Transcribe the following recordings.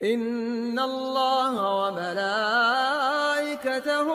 إن الله وملائكته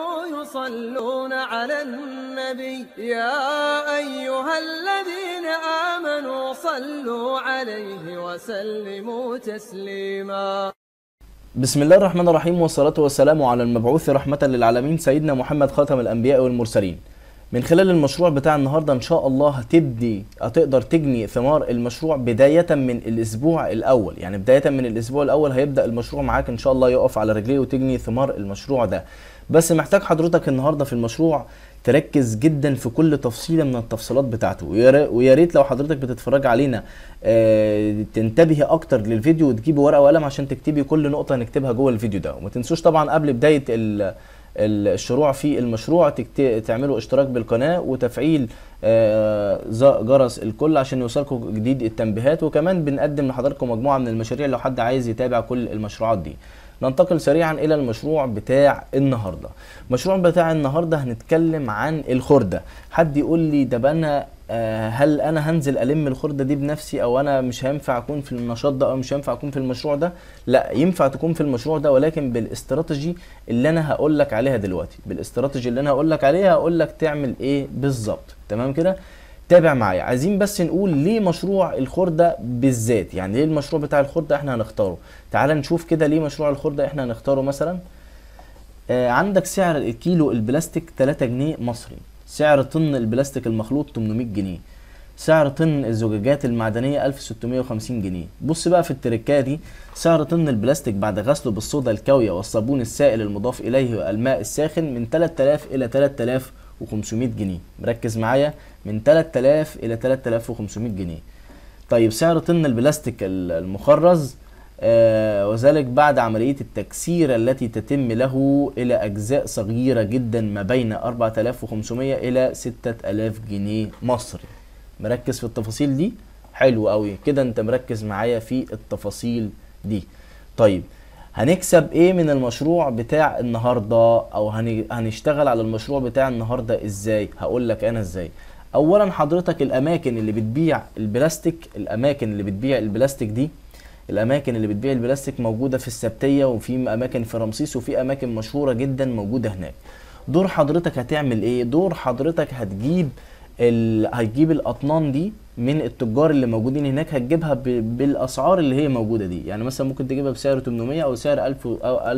يصلون على النبي يا أيها الذين آمنوا صلوا عليه وسلموا تسليما بسم الله الرحمن الرحيم والصلاة والسلام على المبعوث رحمة للعالمين سيدنا محمد خاتم الأنبياء والمرسلين من خلال المشروع بتاع النهاردة إن شاء الله هتبدي هتقدر تجني ثمار المشروع بداية من الأسبوع الأول يعني بداية من الأسبوع الأول هيبدأ المشروع معاك إن شاء الله يقف على رجليه وتجني ثمار المشروع ده بس محتاج حضرتك النهاردة في المشروع تركز جدا في كل تفصيله من التفصيلات بتاعته ويا ويا ريت لو حضرتك بتتفرج علينا آه، تنتبهي اكتر للفيديو وتجيبي ورقه وقلم عشان تكتبي كل نقطه هنكتبها جوه الفيديو ده وما تنسوش طبعا قبل بدايه ال- ال- الشروع في المشروع تكت- تعملوا اشتراك بالقناه وتفعيل آه، ز- جرس الكل عشان يوصلكم جديد التنبيهات وكمان بنقدم لحضراتكم مجموعه من المشاريع لو حد عايز يتابع كل المشروعات دي ننتقل سريعا الى المشروع بتاع النهارده المشروع بتاع النهارده هنتكلم عن الخرده حد يقول لي ده انا آه، هل انا هنزل الم الخرده دي بنفسي او انا مش هينفع اكون في النشاط ده او مش هينفع اكون في المشروع ده لا ينفع تكون في المشروع ده ولكن بالاستراتيجي اللي انا هقول لك عليها دلوقتي بالاستراتيجي اللي انا هقول لك عليها هقول لك تعمل ايه بالظبط تمام كده تابع معايا عايزين بس نقول ليه مشروع الخردة بالذات يعني ليه المشروع بتاع الخردة احنا هنختاره تعال نشوف كده ليه مشروع الخردة احنا هنختاره مثلا آه عندك سعر الكيلو البلاستيك 3 جنيه مصري سعر طن البلاستيك المخلوط 800 جنيه سعر طن الزجاجات المعدنية 1650 جنيه بص بقى في التركايه دي سعر طن البلاستيك بعد غسله بالصودا الكاوية والصابون السائل المضاف إليه الماء الساخن من 3000 إلى 3500 جنيه مركز معايا من 3000 إلى 3500 جنيه طيب سعر طن البلاستيك المخرز آه وذلك بعد عملية التكسير التي تتم له إلى أجزاء صغيرة جدا ما بين 4500 إلى 6000 جنيه مصري مركز في التفاصيل دي حلو قوي كده انت مركز معايا في التفاصيل دي طيب هنكسب ايه من المشروع بتاع النهارده او هن- هنشتغل على المشروع بتاع النهارده ازاي هقول لك انا ازاي اولا حضرتك الاماكن اللي بتبيع البلاستيك الاماكن اللي بتبيع البلاستيك دي الاماكن اللي بتبيع البلاستيك موجوده في السبتيه وفي اماكن في رمسيس وفي اماكن مشهوره جدا موجوده هناك دور حضرتك هتعمل ايه دور حضرتك هتجيب ال... هتجيب الاطنان دي من التجار اللي موجودين هناك هتجيبها ب... بالاسعار اللي هي موجوده دي يعني مثلا ممكن تجيبها بسعر 800 او سعر 1000 او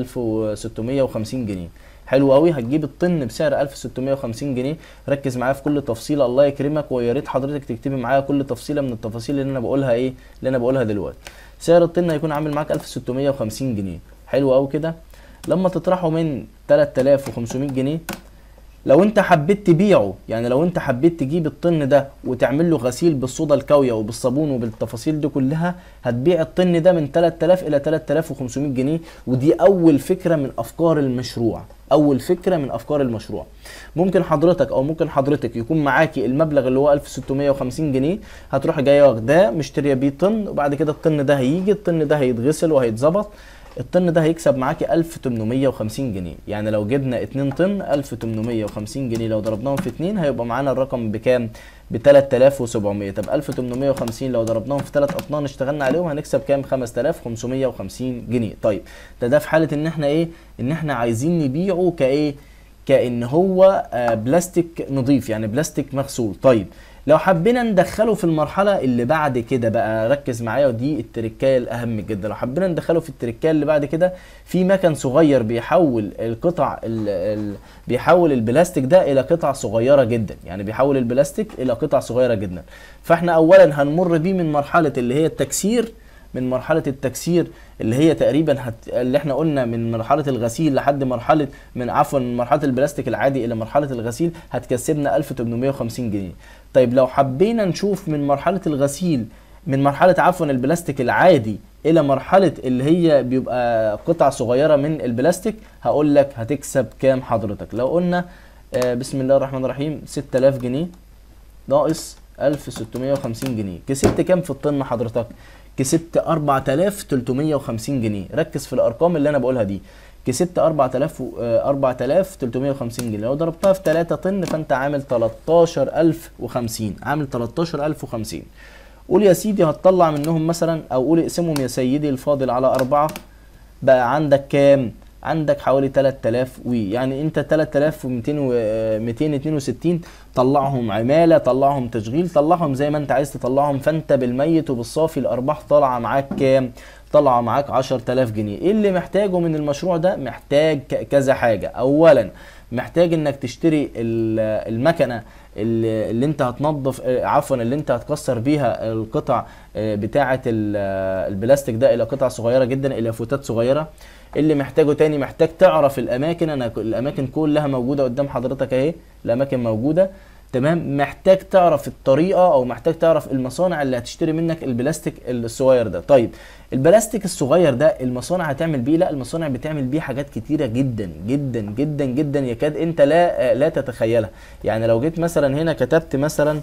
1650 جنيه حلو قوي هتجيب الطن بسعر 1650 جنيه ركز معايا في كل تفصيله الله يكرمك ويا ريت حضرتك تكتبي معايا كل تفصيله من التفاصيل اللي انا بقولها ايه اللي انا بقولها دلوقتي سعر الطن هيكون عامل معاك 1650 جنيه حلو قوي كده لما تطرحه من 3500 جنيه لو انت حبيت تبيعه يعني لو انت حبيت تجيب الطن ده وتعمل له غسيل بالصودا الكاويه وبالصابون وبالتفاصيل دي كلها هتبيع الطن ده من 3000 الى 3500 جنيه ودي اول فكره من افكار المشروع اول فكره من افكار المشروع ممكن حضرتك او ممكن حضرتك يكون معاكي المبلغ اللي هو 1650 جنيه هتروح جايه واخداه مشتريه بيه طن وبعد كده الطن ده هيجي الطن ده هيتغسل وهيتظبط الطن ده هيكسب معاكي 1850 جنيه يعني لو جبنا 2 طن 1850 جنيه لو ضربناهم في 2 هيبقى معانا الرقم بكام ب 3700 طب 1850 لو ضربناهم في 3 اطنان اشتغلنا عليهم هنكسب كام 5550 جنيه طيب ده ده في حاله ان احنا ايه ان احنا عايزين نبيعه كايه كان هو آه، بلاستيك نظيف يعني بلاستيك مغسول طيب لو حبينا ندخله في المرحله اللي بعد كده بقى ركز معايا ودي التركايه الاهم جدا لو حبينا ندخله في التركايه اللي بعد كده في مكن صغير بيحول القطع ال ال بيحول البلاستيك ده الى قطع صغيره جدا يعني بيحول البلاستيك الى قطع صغيره جدا فاحنا اولا هنمر بيه من مرحله اللي هي التكسير من مرحله التكسير اللي هي تقريبا هت... اللي احنا قلنا من مرحله الغسيل لحد مرحله من عفوا من مرحله البلاستيك العادي الى مرحله الغسيل هتكسبنا 1850 جنيه طيب لو حبينا نشوف من مرحله الغسيل من مرحله عفوا البلاستيك العادي الى مرحله اللي هي بيبقى قطع صغيره من البلاستيك هقول لك هتكسب كام حضرتك لو قلنا آه بسم الله الرحمن الرحيم 6000 جنيه ناقص 1650 جنيه كسبت كام في الطن حضرتك كسبت 4350 جنيه ركز في الارقام اللي انا بقولها دي كسبت 4000 و- آه، 4350 جنيه لو ضربتها في 3 طن فانت عامل 13050 عامل 13050 قول يا سيدي هتطلع منهم مثلا او قول اقسمهم يا سيدي الفاضل على أربعة بقى عندك كام عندك حوالي 3000 وي يعني انت 3262 طلعهم عماله طلعهم تشغيل طلعهم زي ما انت عايز تطلعهم فانت بالميت وبالصافي الارباح طالعه معاك كام طالعه معاك 10000 جنيه ايه اللي محتاجه من المشروع ده محتاج ك- كذا حاجه اولا محتاج انك تشتري ال- المكنه اللي اللي انت هتنظف آه، عفوا اللي انت هتكسر بيها القطع آه، بتاعه ال- آه، البلاستيك ده الى قطع صغيره جدا الى فتات صغيره اللي محتاجه تاني محتاج تعرف الاماكن انا ك- الاماكن كلها موجوده قدام حضرتك اهي الاماكن موجوده تمام محتاج تعرف الطريقه او محتاج تعرف المصانع اللي هتشتري منك البلاستيك الصغير ده طيب البلاستيك الصغير ده المصانع هتعمل بيه لا المصانع بتعمل بيه حاجات كتيره جدا جدا جدا جدا يكاد انت لا لا تتخيلها يعني لو جيت مثلا هنا كتبت مثلا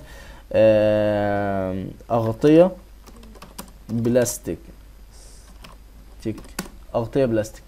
آم، اغطيه بلاستيك تك اغطيه بلاستيك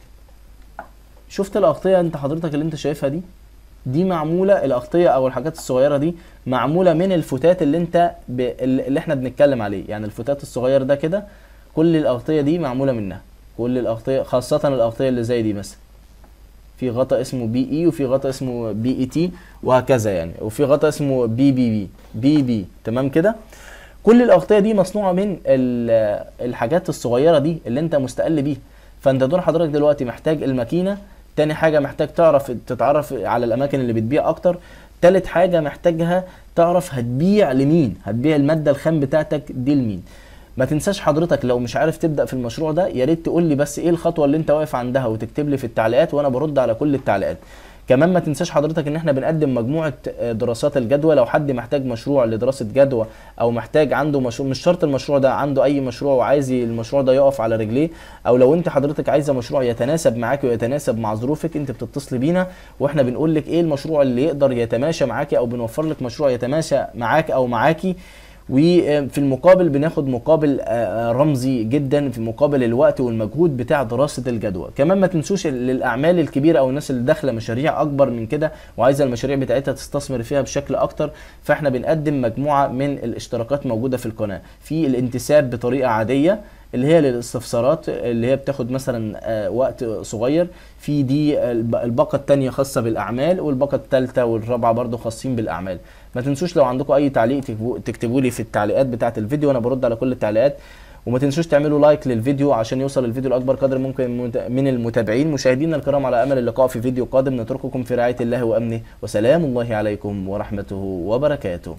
شفت الاغطيه انت حضرتك اللي انت شايفها دي دي معموله الاغطيه او الحاجات الصغيره دي معموله من الفتات اللي انت ب... اللي احنا بنتكلم عليه يعني الفتات الصغير ده كده كل الاغطيه دي معموله منها كل الاغطيه خاصه الاغطيه اللي زي دي مثلا في غطا اسمه بي اي وفي غطا اسمه بي اي تي وهكذا يعني وفي غطا اسمه بي بي بي بي بي تمام كده كل الاغطيه دي مصنوعه من ال- الحاجات الصغيره دي اللي انت مستقل بيها فانت دور حضرتك دلوقتي محتاج الماكينه تاني حاجه محتاج تعرف تتعرف على الاماكن اللي بتبيع اكتر تالت حاجه محتاجها تعرف هتبيع لمين هتبيع الماده الخام بتاعتك دي لمين ما تنساش حضرتك لو مش عارف تبدا في المشروع ده يا ريت تقول لي بس ايه الخطوه اللي انت واقف عندها وتكتب لي في التعليقات وانا برد على كل التعليقات كمان ما تنساش حضرتك ان احنا بنقدم مجموعه آه، دراسات الجدوى لو حد محتاج مشروع لدراسه جدوى او محتاج عنده مشروع مش شرط المشروع ده عنده اي مشروع وعايز المشروع ده يقف على رجليه او لو انت حضرتك عايزه مشروع يتناسب معاك ويتناسب مع ظروفك انت بتتصلي بينا واحنا بنقول لك ايه المشروع اللي يقدر يتماشى معاكي او بنوفر لك مشروع يتماشى معاك او معاكي وفي المقابل بناخد مقابل آه، آه، رمزي جدا في مقابل الوقت والمجهود بتاع دراسة الجدوى كمان ما تنسوش ال- الاعمال الكبيرة او الناس اللي داخلة مشاريع اكبر من كده وعايزة المشاريع بتاعتها تستثمر فيها بشكل اكتر فاحنا بنقدم مجموعة من الاشتراكات موجودة في القناة في الانتساب بطريقة عادية اللي هي للاستفسارات اللي هي بتاخد مثلا آه، وقت صغير في دي الب- الباقة التانية خاصة بالأعمال والباقة التالتة والرابعة برضو خاصين بالأعمال ما تنسوش لو عندكم أي تعليق تكتبوا- تكتبوا لي في التعليقات بتاعة الفيديو وأنا برد على كل التعليقات وما تنسوش تعملوا لايك للفيديو عشان يوصل الفيديو لاكبر قدر ممكن من- من المتابعين مشاهدينا الكرام على امل اللقاء في فيديو قادم نترككم في رعايه الله وامنه وسلام الله عليكم ورحمته وبركاته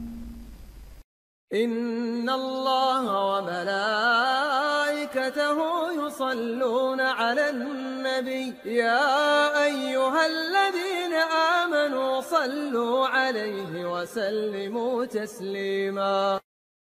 إن الله وملائكته يصلون على النبي يا أيها الذين آمنوا صلوا عليه وسلموا تسليما